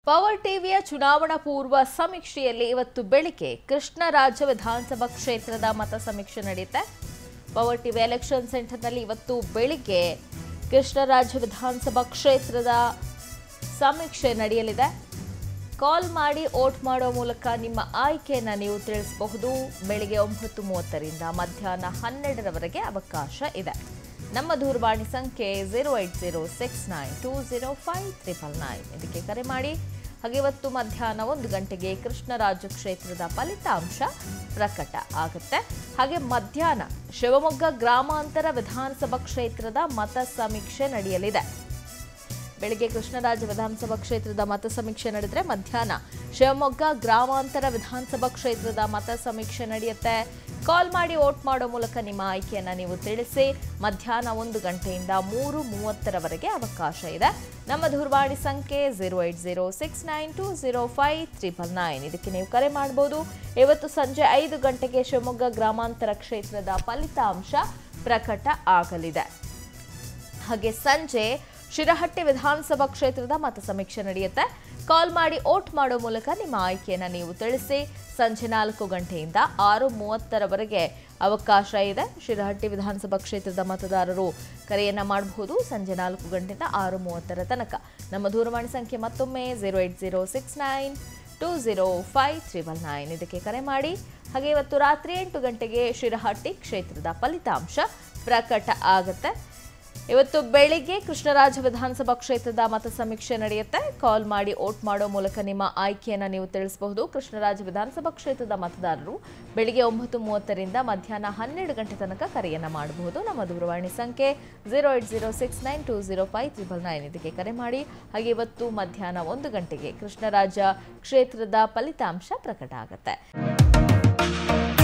power ಟಿವಿಯ ಚುನಾವಣಾ ಪೂರ್ವ ಸಮೀಕ್ಷೆಯಲ್ಲಿ ಇವತ್ತು ಬೆಳಿಗ್ಗೆ ಕೃಷ್ಣರಾಜ ವಿಧಾನಸಭಾ ಕ್ಷೇತ್ರದ ಮತ ಸಮೀಕ್ಷೆ ನಡೆಯುತ್ತೆ ಪವರ್ ಟಿವಿ ಎಲೆಕ್ಷನ್ ಸೆಂಟರ್ನಲ್ಲಿ ಇವತ್ತು ಬೆಳಿಗ್ಗೆ ಕೃಷ್ಣರಾಜ ವಿಧಾನಸಭಾ ಕ್ಷೇತ್ರದ ಸಮೀಕ್ಷೆ ನಡೆಯಲಿದೆ ಕಾಲ್ ಮಾಡಿ ಓಟ್ ಮಾಡೋ ಮೂಲಕ ನಿಮ್ಮ ಆಯ್ಕೆಯನ್ನು ನೀವು ತಿಳಿಸಬಹುದು ಬೆಳಿಗ್ಗೆ ಒಂಬತ್ತು ಮೂವತ್ತರಿಂದ ಮಧ್ಯಾಹ್ನ ಹನ್ನೆರಡರವರೆಗೆ ಅವಕಾಶ ಇದೆ ನಮ್ಮ ದೂರವಾಣಿ ಸಂಖ್ಯೆ zero eight zero six nine two zero five triple nine ಇದಕ್ಕೆ ಕರೆ ಮಾಡಿ ಹಾಗೆ ಇವತ್ತು ಮಧ್ಯಾಹ್ನ ಒಂದು ಗಂಟೆಗೆ ಕೃಷ್ಣರಾಜ ಕ್ಷೇತ್ರದ ಫಲಿತಾಂಶ ಪ್ರಕಟ ಆಗುತ್ತೆ ಹಾಗೆ ಮಧ್ಯಾಹ್ನ ಶಿವಮೊಗ್ಗ ಗ್ರಾಮಾಂತರ ವಿಧಾನಸಭಾ ಕ್ಷೇತ್ರದ ಮತ ಸಮೀಕ್ಷೆ ನಡೆಯಲಿದೆ ಬೆಳಿಗ್ಗೆ ಕೃಷ್ಣರಾಜ ವಿಧಾನಸಭಾ ಕ್ಷೇತ್ರದ ಮತ ಸಮೀಕ್ಷೆ ನಡೆದ್ರೆ ಮಧ್ಯಾಹ್ನ ಶಿವಮೊಗ್ಗ ಗ್ರಾಮಾಂತರ ವಿಧಾನಸಭಾ ಕ್ಷೇತ್ರದ ಮತ ಸಮೀಕ್ಷೆ ನಡೆಯುತ್ತೆ ಕಾಲ್ ಮಾಡಿ ವೋಟ್ ಮಾಡೋ ಮೂಲಕ ನಿಮ್ಮ ಆಯ್ಕೆಯನ್ನ ನೀವು ತಿಳಿಸಿ ಮಧ್ಯಾಹ್ನ ಒಂದು ಗಂಟೆಯಿಂದ ಮೂರು ಮೂವತ್ತರವರೆಗೆ ಅವಕಾಶ ಇದೆ ನಮ್ಮ ದೂರವಾಣಿ ಸಂಖ್ಯೆ zero eight zero six nine two zero five triple nine ಇದಕ್ಕೆ ನೀವು ಕರೆ ಮಾಡಬಹುದು ಇವತ್ತು ಸಂಜೆ ಐದು ಗಂಟೆಗೆ ಶಿವಮೊಗ್ಗ ಗ್ರಾಮಾಂತರ ಕ್ಷೇತ್ರದ ಫಲಿತಾಂಶ ಪ್ರಕಟ ಆಗಲಿದೆ ಹಾಗೆ ಸಂಜೆ ಶಿರಹಟ್ಟಿ ವಿಧಾನಸಭಾ ಕ್ಷೇತ್ರದ ಮತ ಸಮೀಕ್ಷೆ ನಡೆಯುತ್ತೆ ಕಾಲ್ ಮಾಡಿ ಓಟ್ ಮಾಡೋ ಮೂಲಕ ನಿಮ್ಮ ಆಯ್ಕೆಯನ್ನು ನೀವು ತಿಳಿಸಿ ಸಂಜೆ ನಾಲ್ಕು ಗಂಟೆಯಿಂದ ಆರು ಮೂವತ್ತರವರೆಗೆ ಅವಕಾಶ ಇದೆ ಶಿರಹಟ್ಟಿ ವಿಧಾನಸಭಾ ಕ್ಷೇತ್ರದ ಮತದಾರರು ಕರೆಯನ್ನ ಮಾಡಬಹುದು ಸಂಜೆ ನಾಲ್ಕು ಗಂಟೆಯಿಂದ ಆರು ಮೂವತ್ತರ ತನಕ ನಮ್ಮ ದೂರವಾಣಿ ಸಂಖ್ಯೆ ಮತ್ತೊಮ್ಮೆ zero eight zero six nine two zero five triple nine ಇದಕ್ಕೆ ಕರೆ ಮಾಡಿ ಹಾಗೆ ಇವತ್ತು ರಾತ್ರಿ ಎಂಟು ಗಂಟೆಗೆ ಶಿರಹಟ್ಟಿ ಕ್ಷೇತ್ರದ ಫಲಿತಾಂಶ ಪ್ರಕಟ ಆಗುತ್ತೆ ಇವತ್ತು ಬೆಳಿಗ್ಗೆ ಕೃಷ್ಣರಾಜ ವಿಧಾನಸಭಾ ಕ್ಷೇತ್ರದ ಮತ ಸಮೀಕ್ಷೆ ನಡೆಯುತ್ತೆ ಕಾಲ್ ಮಾಡಿ ಓಟ್ ಮಾಡೋ ಮೂಲಕ ನಿಮ್ಮ ಆಯ್ಕೆಯನ್ನು ನೀವು ತಿಳಿಸಬಹುದು ಕೃಷ್ಣರಾಜ ವಿಧಾನಸಭಾ ಕ್ಷೇತ್ರದ ಮತದಾರರು ಬೆಳಿಗ್ಗೆ ಒಂಬತ್ತು ಮೂವತ್ತರಿಂದ ಮಧ್ಯಾಹ್ನ ಹನ್ನೆರಡು ಗಂಟೆ ತನಕ ಕರೆಯನ್ನು ಮಾಡಬಹುದು ನಮ್ಮ ದೂರವಾಣಿ ಸಂಖ್ಯೆ zero eight zero six nine two zero five triple nine ಇದಕ್ಕೆ ಕರೆ ಮಾಡಿ ಹಾಗೆ ಇವತ್ತು ಮಧ್ಯಾಹ್ನ ಒಂದು ಗಂಟೆಗೆ ಕೃಷ್ಣರಾಜ ಕ್ಷೇತ್ರದ ಫಲಿತಾಂಶ ಪ್ರಕಟ ಆಗುತ್ತೆ